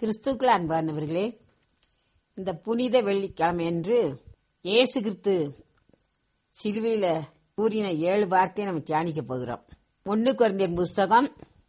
கிறிஸ்துக்கள் அன்பானவர்களே இந்த புனித வெள்ளிக்கிழமை என்று இயேசு கிறிஸ்து சிலுவையில கூறின ஏழு வார்த்தையை நம்ம தியானிக்க போகிறோம் ஒன்னு குறைந்த புஸ்தகம்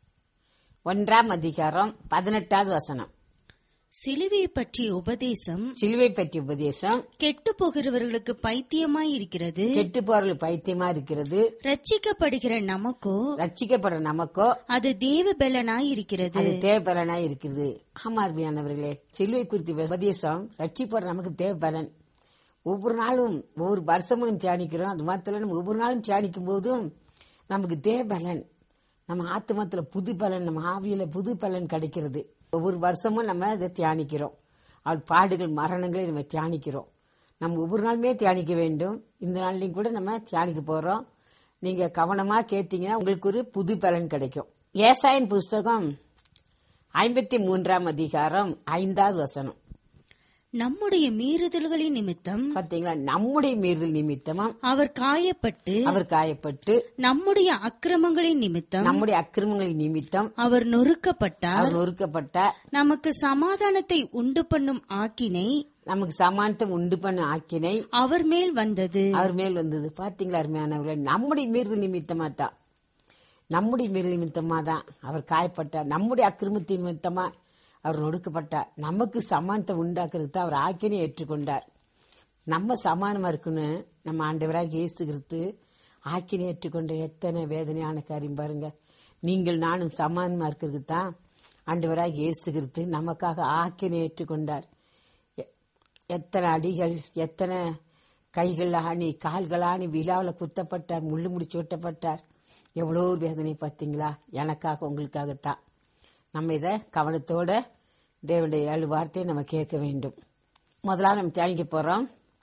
ஒன்றாம் அதிகாரம் பதினெட்டாவது வசனம் சிலுவையை பற்றிய உபதேசம் சிலுவை பற்றிய உபதேசம் கெட்டு போகிறவர்களுக்கு பைத்தியமாய் இருக்கிறது கெட்டு போறவர்கள் பைத்தியமா இருக்கிறது ரட்சிக்கப்படுகிற நமக்கோ ரட்சிக்கப்படுற நமக்கோ அது தேவ பலனாய் இருக்கிறது அது தேவபலனா இருக்குது ஆமா அருமையானவர்களே சிலுவை குறித்த உபதேசம் ரட்சிப்படுற நமக்கு தேவபலன் ஒவ்வொரு நாளும் ஒவ்வொரு வருஷமும் தியானிக்கிறோம் அது மாத்திரம் நம்ம ஒவ்வொரு நாளும் தியானிக்கும் போதும் நமக்கு தேவபலன் நம்ம ஆத்மத்துல புது பலன் நம்ம ஆவியில புது பலன் கிடைக்கிறது ஒவ்வொரு வருஷமும் நம்ம அதை தியானிக்கிறோம் அவள் பாடுகள் மரணங்களை நம்ம தியானிக்கிறோம் நம்ம ஒவ்வொரு நாளுமே தியானிக்க வேண்டும் இந்த நாள்லயும் கூட நம்ம தியானிக்க போறோம் நீங்க கவனமா கேட்டீங்கன்னா உங்களுக்கு ஒரு புது பலன் கிடைக்கும் ஏசாயின் புஸ்தகம் ஐம்பத்தி மூன்றாம் அதிகாரம் ஐந்தாவது வசனம் நம்முடைய மீறுதல்களின் நிமித்தம் பாத்தீங்களா நம்முடைய மீறுதல் நிமித்தமும் அவர் காயப்பட்டு அவர் காயப்பட்டு நம்முடைய அக்கிரமங்களின் நிமித்தம் நம்முடைய அக்கிரமங்களின் நிமித்தம் அவர் நொறுக்கப்பட்டார் அவர் நொறுக்கப்பட்ட நமக்கு சமாதானத்தை உண்டு பண்ணும் ஆக்கினை நமக்கு சமானத்தை உண்டு பண்ண ஆக்கினை அவர் மேல் வந்தது அவர் மேல் வந்தது பாத்தீங்களா அருமையானவர்களே நம்முடைய மீறுதல் நிமித்தமா தான் நம்முடைய மீறுதல் நிமித்தமா தான் அவர் காயப்பட்டார் நம்முடைய அக்கிரமத்தின் நிமித்தமா அவர் நொடுக்கப்பட்டார் நமக்கு சமானத்தை உண்டாக்குறது தான் அவர் ஆக்கினை ஏற்றுக்கொண்டார் நம்ம சமானமா இருக்குன்னு நம்ம ஆண்டவராக இயேசு கிறிஸ்து ஆக்கினை ஏற்றுக்கொண்ட எத்தனை வேதனையான காரியம் பாருங்க நீங்கள் நானும் சமானமா இருக்கிறது தான் ஆண்டவராக இயேசு கிறிஸ்து நமக்காக ஆக்கினை ஏற்றுக்கொண்டார் எ- எத்தனை அடிகள் எத்தனை கைகள் ஆணி கால்கள் ஆணி விழாவில் குத்தப்பட்டார் முள்ளு முடிச்சு ஒட்டப்பட்டார் எவ்வளோ வேதனை பார்த்தீங்களா எனக்காக உங்களுக்காகத்தான் நம்ம இதை கவனத்தோட தேவனுடைய ஏழு வார்த்தையை நம்ம கேட்க வேண்டும் முதலாவது நம்ம தியானிக்க போறோம்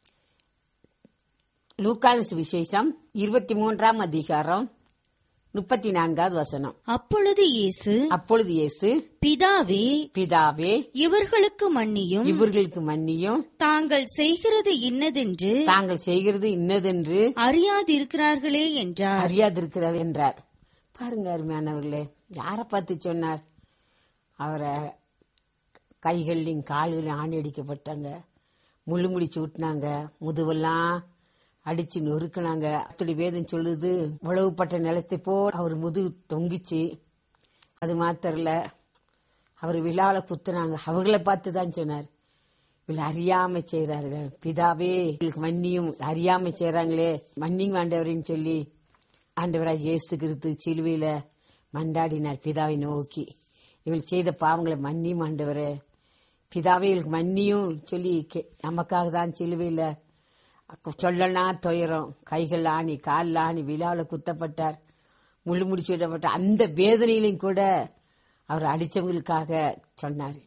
லூக்கான விசேஷம் இருபத்தி மூன்றாம் அதிகாரம் முப்பத்தி நான்காவது வசனம் அப்பொழுது இயேசு அப்பொழுது இயேசு பிதாவே பிதாவே இவர்களுக்கு மன்னியும் இவர்களுக்கு மன்னியும் தாங்கள் செய்கிறது இன்னதென்று தாங்கள் செய்கிறது இன்னதென்று அறியாதிருக்கிறார்களே என்றார் அறியாதிருக்கிறார் என்றார் பாருங்க அருமையானவர்களே யாரை பார்த்து சொன்னார் அவரை கைகள்லையும் கால்களையும் ஆணி அடிக்கப்பட்டாங்க முள்ளு முடிச்சு விட்டுனாங்க முதுவெல்லாம் அடிச்சு நொறுக்குனாங்க அப்படி வேதம் சொல்லுது உழவுப்பட்ட நிலத்தை போல் அவர் முதுகு தொங்கிச்சு அது மாத்திரல அவர் விழாவில குத்துனாங்க அவர்களை பார்த்து தான் சொன்னார் இவள் அறியாம செய்யறார்கள் பிதாவே இவளுக்கு மன்னியும் அறியாம செய்யறாங்களே மன்னியும் ஆண்டவரின்னு சொல்லி ஆண்டவராக இயேசு கிறிஸ்து சிலுவையில மண்டாடினார் பிதாவை நோக்கி இவள் செய்த பாவங்களை மன்னியும் ஆண்டவரே பிதாவே இவளுக்கு மன்னியும் சொல்லி கே- நமக்காக தான் சிலுவையில சொல்லனா துயரம் கைகள் ஆணி காலில் ஆணி விழாவில் குத்தப்பட்டார் முள்ளு முடிச்சு விடப்பட்டார் அந்த வேதனையிலும் கூட அவர் அடிச்சவங்களுக்காக சொன்னார்